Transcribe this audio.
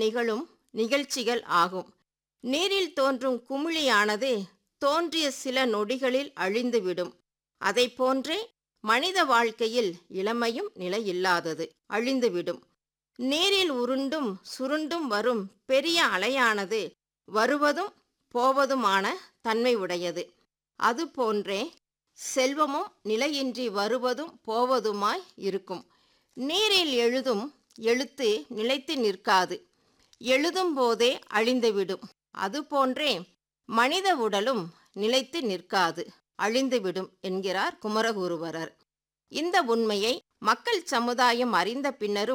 நிகழும் நிகழ்ச்சிகள் ஆகும் நீரில் தோன்றும் குமிழியானது தோன்றிய சில நொடிகளில் அழிந்துவிடும் அதைப் போன்றே மனித வாழ்க்கையில் இளமையும் நிலையில்லாதது அழிந்துவிடும் நீரில் உருண்டும் சுருண்டும் வரும் பெரிய அலையானது வருவதும் போவதுமான தன்மை உடையது அதுபோன்றே செல்வமும் நிலையின்றி வருவதும் போவதுமாய் இருக்கும் நீரில் எழுதும் எழுத்து நிலைத்து நிற்காது எழுதும் போதே அழிந்துவிடும் அதுபோன்றே மனித உடலும் நிலைத்து நிற்காது அழிந்துவிடும் என்கிறார் குமரகுருவரர் இந்த உண்மையை மக்கள் சமுதாயம் அறிந்த பின்னரும்